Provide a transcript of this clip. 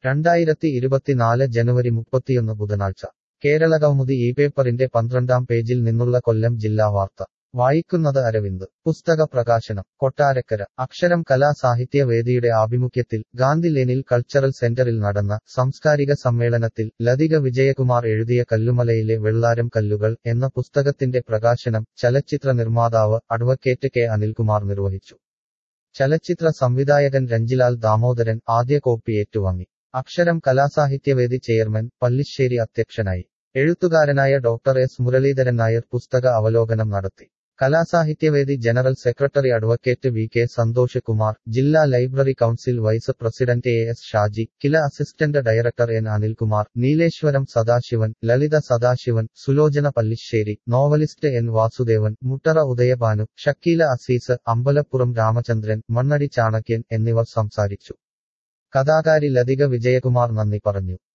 രണ്ടായിരത്തി ഇരുപത്തിനാല് ജനുവരി മുപ്പത്തിയൊന്ന് ബുധനാഴ്ച കേരളകൗമുദി ഈ പേപ്പറിന്റെ പന്ത്രണ്ടാം പേജിൽ നിന്നുള്ള കൊല്ലം ജില്ലാ വാർത്ത വായിക്കുന്നത് അരവിന്ദ് പുസ്തക പ്രകാശനം കൊട്ടാരക്കര അക്ഷരം കലാ സാഹിത്യ വേദിയുടെ ആഭിമുഖ്യത്തിൽ ഗാന്ധി ലേനിൽ കൾച്ചറൽ സെന്ററിൽ നടന്ന സാംസ്കാരിക സമ്മേളനത്തിൽ ലതിക വിജയകുമാർ എഴുതിയ കല്ലുമലയിലെ വെള്ളാരം കല്ലുകൾ എന്ന പുസ്തകത്തിന്റെ പ്രകാശനം ചലച്ചിത്ര നിർമ്മാതാവ് അഡ്വക്കേറ്റ് കെ അനിൽകുമാർ നിർവഹിച്ചു ചലച്ചിത്ര സംവിധായകൻ രഞ്ജിലാൽ ദാമോദരൻ ആദ്യ കോപ്പി ഏറ്റുവാങ്ങി അക്ഷരം കലാസാഹിത്യവേദി ചെയർമാൻ പല്ലിശ്ശേരി അധ്യക്ഷനായി എഴുത്തുകാരനായ ഡോക്ടർ എസ് മുരളീധരൻ നായർ പുസ്തക അവലോകനം നടത്തി Kalasahithyavedi general secretary advocate V K Santhosh Kumar ജില്ലാ library council vice president A S Shaji Kila assistant director N Anilkumar Nileshwaram Sadasivan Lalitha Sadasivan Sulochana Pallissery novelist N Vasudevan Muttara Udayabhanu Shakeela Azeez Ambalappuram Ramachandran Mannadi Chanakyan എന്നിവർ സംസാരിച്ചു കഥാകാരി ലതിക വിജയകുമാർ നന്ദി പറഞ്ഞു